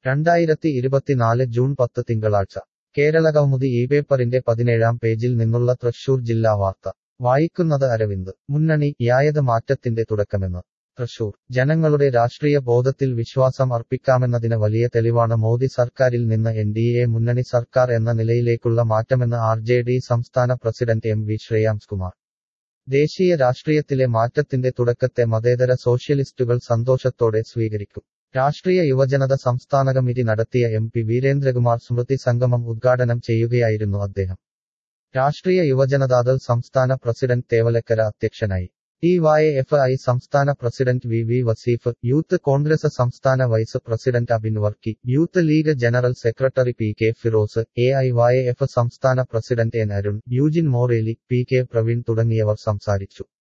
രണ്ടായിരത്തി ഇരുപത്തിനാല് ജൂൺ പത്ത് തിങ്കളാഴ്ച കേരളകൗമുദി ഈ പേപ്പറിന്റെ പതിനേഴാം പേജിൽ നിന്നുള്ള തൃശൂർ ജില്ലാ വാർത്ത വായിക്കുന്നത് അരവിന്ദ് മുന്നണി യായത് മാറ്റത്തിന്റെ തുടക്കമെന്ന് തൃശൂർ ജനങ്ങളുടെ രാഷ്ട്രീയ ബോധത്തിൽ വിശ്വാസം അർപ്പിക്കാമെന്നതിന് വലിയ തെളിവാണ് മോദി സർക്കാരിൽ നിന്ന് എൻ ഡി എ മുന്നണി സർക്കാർ എന്ന നിലയിലേക്കുള്ള മാറ്റമെന്ന് ആർ ജെ ഡി സംസ്ഥാന president M V Shreyams Kumar ദേശീയ രാഷ്ട്രീയത്തിലെ മാറ്റത്തിന്റെ തുടക്കത്തെ മതേതര സോഷ്യലിസ്റ്റുകൾ സന്തോഷത്തോടെ സ്വീകരിക്കും രാഷ്ട്രീയ യുവജനത സംസ്ഥാന കമ്മിറ്റി നടത്തിയ എം പി വീരേന്ദ്രകുമാർ സ്മൃതി സംഗമം ഉദ്ഘാടനം ചെയ്യുകയായിരുന്നു അദ്ദേഹം രാഷ്ട്രീയ യുവജനതാദൾ സംസ്ഥാന പ്രസിഡന്റ് തേവലക്കര അധ്യക്ഷനായി ടി വൈ എഫ് ഐ സംസ്ഥാന president V V Vaseef youth Congress സംസ്ഥാന vice president Abin Varkey youth league general secretary P K Firoz A I Y F സംസ്ഥാന president N Arun Eugene Moreli P K Praveen തുടങ്ങിയവർ സംസാരിച്ചു